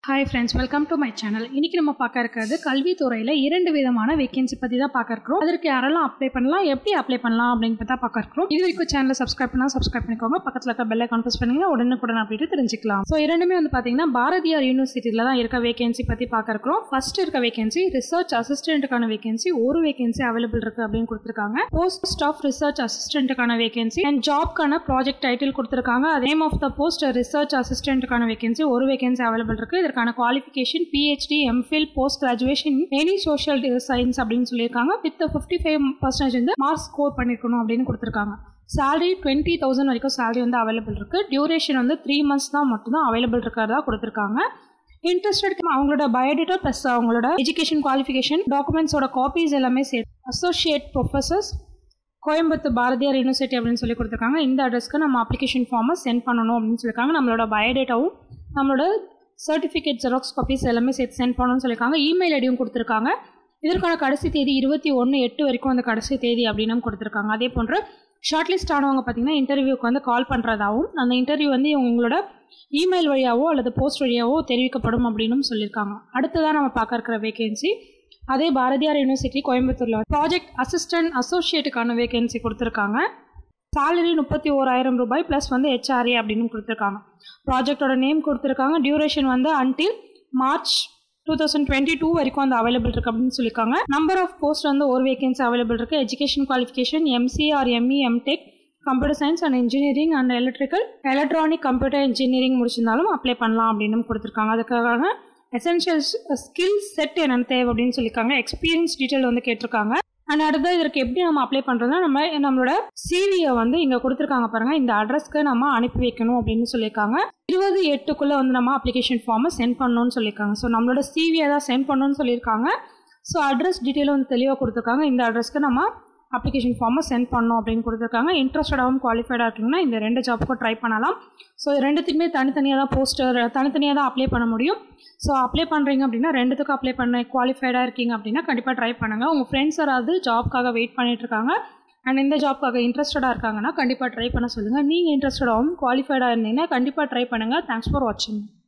hi friends welcome to my channel இன்னைக்கு நம்ம பார்க்க இருக்கிறது கல்வித்துறையில் இரண்டு விதமான வேகன்சி பற்றி தான் பார்க்க இருக்கிறோம் அதற்கு யாரெல்லாம் அப்ளை பண்ணலாம் எப்படி அப்ளை பண்ணலாம் அப்படின்னு தான் பார்க்க இருக்கிறோம் இது வரைக்கும் சேனலை சப்ஸ்கிரைப் பண்ணால் சப்ஸ்கிரைப் பண்ணிக்கோங்க பக்கத்தில் இருக்க பெல்லை கான்ஃபர்ஸ் பண்ணிங்கன்னா உடனுக்குடன் அப்படின்ட்டு தெரிஞ்சுக்கலாம் ஸோ இரண்டுமே வந்து பார்த்தீங்கன்னா பாரதியார் யூனிவர்சிட்டியில் தான் இருக்க வேகன்சி பற்றி பார்க்க இருக்கிறோம் ஃபர்ஸ்ட் இருக்க வேகன்சி ரிசர்ச் அசிஸ்டன்ட்டுக்கான வேகன்சி ஒரு வேகன்சி அவைலபிள் இருக்கு அப்படின்னு கொடுத்துருக்காங்க போஸ்ட் ஸ்டாஃப் ரிசர்ச் அசிஸ்டன்ட்டுக்கான வேகன்சி அண்ட் ஜாப்க்கான ப்ராஜெக்ட் டைட்டில் கொடுத்துருக்காங்க name of the post research அசிஸ்டன்ட்டுக்கான வேகன்சி ஒரு வேகன்சி அவைலபிள் இருக்கு இதற்கான qualification PhD MPhil post graduation any social science அப்படின்னு சொல்லியிருக்காங்க வித் ஃபிஃப்டி ஃபைவ் பர்சன்டேஜ் வந்து மார்க்ஸ் ஸ்கோர் பண்ணிருக்கணும் அப்படின்னு கொடுத்துருக்காங்க salary டுவெண்ட்டி தௌசண்ட் வரைக்கும் salary வந்து அவைலபிள் இருக்கு டியூரேஷன் வந்து த்ரீ மந்த்ஸ் தான் மட்டும் தான் அவைலபிள் இருக்கிறதா கொடுத்துருக்காங்க இன்ட்ரெஸ்டட் அவங்களோட பயோடேட்டா ப்ளஸ் அவங்களோட எஜுகேஷன் குவாலிஃபிகேஷன் டாக்குமெண்ட்ஸோட காப்பீஸ் எல்லாமே சேர்த்து associate professors Coimbatore Bharathiar university அப்படின்னு சொல்லி கொடுத்துருக்காங்க இந்த அட்ரஸ்க்கு நம்ம அப்ளிகேஷன் ஃபார்மை சென்ட் பண்ணணும் அப்படின்னு சொல்லியிருக்காங்க நம்மளோட பயோடேட்டாவும் நம்மளோட சர்டிஃபிகேட் ஜெராக்ஸ் காப்பீஸ் எல்லாமே சேர்த்து சென்ட் பண்ணணும்னு சொல்லியிருக்காங்க இமெயில் ஐடியும் கொடுத்துருக்காங்க இதற்கான கடைசி தேதி இருபத்தி ஒன்று எட்டு வரைக்கும் அந்த கடைசி தேதி அப்படின்னு கொடுத்துருக்காங்க அதே போன்று ஷார்ட் லிஸ்ட் ஆனவங்க பார்த்தீங்கன்னா இன்டர்வியூக்கு வந்து கால் பண்ணுறதாகவும் அந்த இன்டர்வியூ வந்து இவங்களோட இமெயில் வழியாவோ அல்லது போஸ்ட் வழியாவோ தெரிவிக்கப்படும் அப்படின்னு சொல்லியிருக்காங்க அடுத்ததான் நம்ம பார்க்க இருக்கிற வேகன்சி அதே பாரதியார் யூனிவர்சிட்டி கோயம்புத்தூரில் ப்ராஜெக்ட் அசிஸ்டன்ட் அசோசியேட்டுக்கான வேகன்சி கொடுத்துருக்காங்க salary முப்பத்தி ஓராயிரம் ரூபாய் ப்ளஸ் வந்து ஹெச்ஆர்ஏ அப்படின்னு கொடுத்துருக்காங்க ப்ராஜெக்டோட நேம் கொடுத்துருக்காங்க டியூரேஷன் வந்து until March two thousand twenty two வரைக்கும் வந்து அவைலபிள் இருக்கு அப்படின்னு சொல்லியிருக்காங்க நம்பர் ஆஃப் போஸ்ட் வந்து ஒரு வேகன்சி அவைலபிள் இருக்கு education qualification MC or ME MTech computer science and engineering and electrical electronic computer engineering முடிச்சிருந்தாலும் அப்ளை பண்ணலாம் அப்படின்னு கொடுத்துருக்காங்க அதுக்காக எசென்ஷியல் ஸ்கில் செட் என்னென்ன தேவை அப்படின்னு சொல்லியிருக்காங்க எக்ஸ்பீரியன்ஸ் டீட்டெயில் வந்து கேட்டிருக்காங்க அண்ட் அடுத்தது இதற்கு எப்படி நம்ம அப்ளை பண்ணுறதுனா நம்ம நம்மளோட சிவியை வந்து இங்கே கொடுத்துருக்காங்க பாருங்கள் இந்த அட்ரஸ்க்கு நம்ம அனுப்பி வைக்கணும் அப்படின்னு சொல்லியிருக்காங்க இருபது எட்டுக்குள்ளே வந்து நம்ம அப்ளிகேஷன் ஃபார்மை சென்ட் பண்ணணும்னு சொல்லியிருக்காங்க ஸோ நம்மளோட சிவியை தான் சென்ட் பண்ணணும்னு சொல்லியிருக்காங்க ஸோ அட்ரஸ் டீட்டெயில் வந்து தெளிவாக கொடுத்துருக்காங்க இந்த அட்ரஸ்க்கு நம்ம அப்ளிகேஷன் ஃபார்மை சென்ட் பண்ணணும் அப்படின்னு கொடுத்துருக்காங்க இன்ட்ரெஸ்டடாகவும் குவாலிஃபைடாக இருக்கீங்கன்னா இந்த ரெண்டு ஜாப்புக்கும் ட்ரை பண்ணலாம் ஸோ ரெண்டுத்துக்குமே தனித்தனியாக தான் போஸ்டர் தனித்தனியாக தான் அப்ளை பண்ண முடியும் ஸோ அப்ளை பண்ணுறீங்க அப்படின்னா ரெண்டுத்துக்கும் அப்ளை பண்ண குவாலிஃபைடாக இருக்கீங்க அப்படின்னா கண்டிப்பாக ட்ரை பண்ணுங்கள் உங்கள் ஃப்ரெண்ட்ஸ் யாராவது ஜாப்க்காக வெயிட் பண்ணிட்டு இருக்காங்க அண்ட் இந்த ஜாப்க்காக இன்ட்ரெஸ்டடாக இருக்காங்கன்னா கண்டிப்பாக ட்ரை பண்ண சொல்லுங்கள் நீங்கள் இன்ட்ரெஸ்டடாகவும் குவாலிஃபைடாக இருந்தீங்கன்னா கண்டிப்பாக ட்ரை பண்ணுங்கள் தேங்க்ஸ் ஃபார் வாட்சிங்